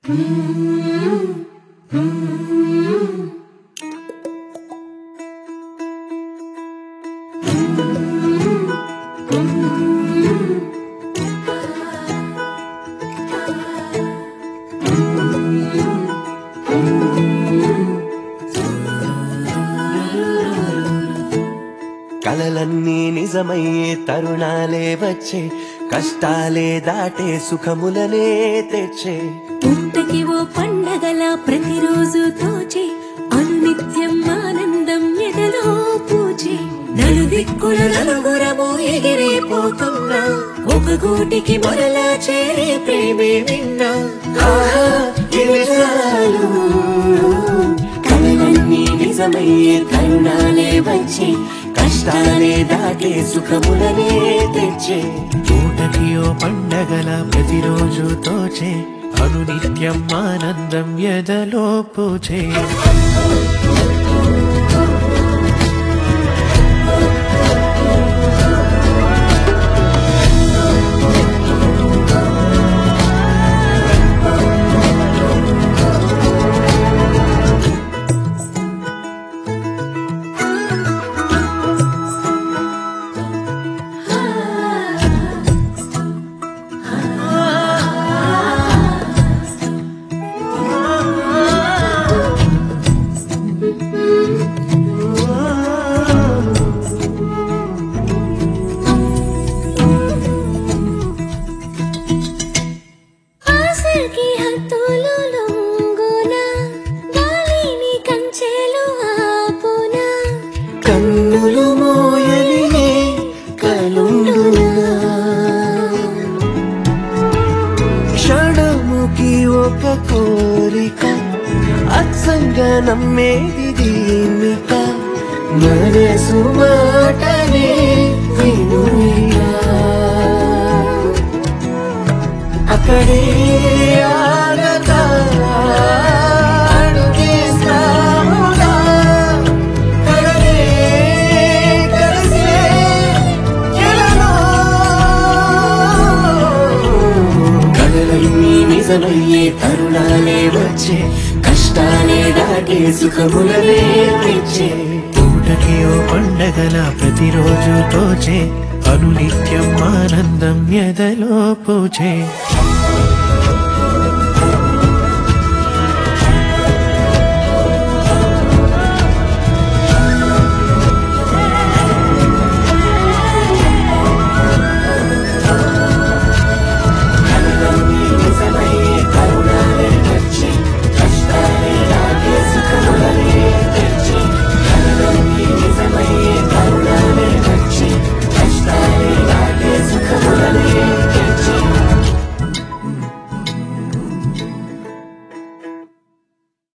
కలలన్నీ నిజమయ్యే తరుణాలే వచ్చే కష్టాలే దాటే సుఖములనే తెచ్చే పుట్టకి ఓ పండగల ప్రతిరోజు తోచే అనునిత్యం ఆనందం ఎదలో పూచే నలుదిక్కుల నలుగురము ఎగిరిపోతున్నా ఒక గూటికి మొరలా చేరే ప్రేమే విన్నా ఆహా, ఇవి చాలు. కలలన్నీ నిజమయ్యే తరుణాలే వచ్చే కష్టాలే దాటే సుఖములనే తెచ్చే పూటకి ఓ పండగల ప్రతిరోజు తోచే అనునిత్యం ఆనందం ఎదలో పూచే ఆశకి హద్దులు లొంగున గాలిని కంచెలు ఆపునా కన్నులు మోయని కలుండునా క్షణముకి ఒక కోరిక అత్సంగా నమ్మేది దీనిక మనసు మాటనే వినుగా అక్కడే ఆగగా అడుగేస్తాముగా కలలే కలిసే ఎడలో. కలలన్నీ నిజమయ్యే తరుణాలే వచ్చే కష్టాలే దాటే సుఖములనే తెచ్చే పూటకి ఓ పండగల ప్రతిరోజు తోచే అనునిత్యం ఆనందం ఎదలో పూచే